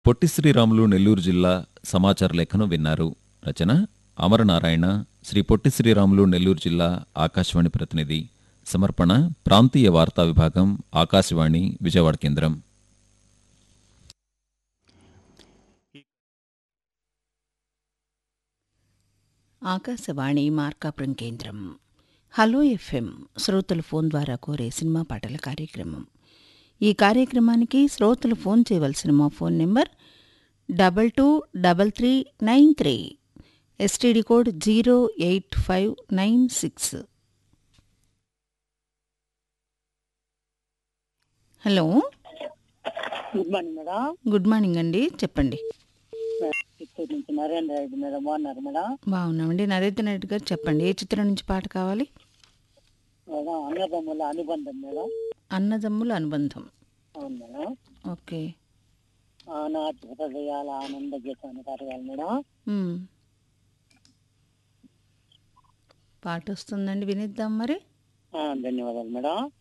పొట్టి శ్రీరాములు నెల్లూరు జిల్లా సమాచార లేఖను విన్నారు రచన అమరనారాయణ శ్రీ పొట్టి శ్రీరాములు నెల్లూరు జిల్లా ఆకాశవాణి ప్రతినిధి సమర్పణ ప్రాంతీయ వార్తా విభాగం ఆకాశవాణి విజయవాడ కేంద్రం ఆకాశవాణి మార్కాపురం కేంద్రం హలో ఎఫ్ఎం శ్రోతలు ఫోన్ ద్వారా కోరే సినిమా పాటల కార్యక్రమం ఈ కార్యక్రమానికి శ్రోతలు ఫోన్ చేయవలసిన మా phone number double two double three nine three STD code zero eight five nine six hello good morning madam good morning అండి చెప్పండి చిత్తూరు నుంచి నరేంద్ర రెడ్డి మేడం బాగున్నారు మేడం బాగున్నామండి నరేంద్ర రెడ్డి గారు చెప్పండి ఏ చిత్రం నుంచి పాట కావాలి మేడం అన్నదమ్ముల అనుబంధం మేడం అన్నదమ్ముల అనుబంధం అవును మేడం ఓకే ఆనాటి హృదయాల ఆనంద గీతాన్ని పాడగాలి మేడం మ్మ్. పాట వస్తుందండి వినిద్దాం మరి ఆ, ధన్యవాదాలు మేడం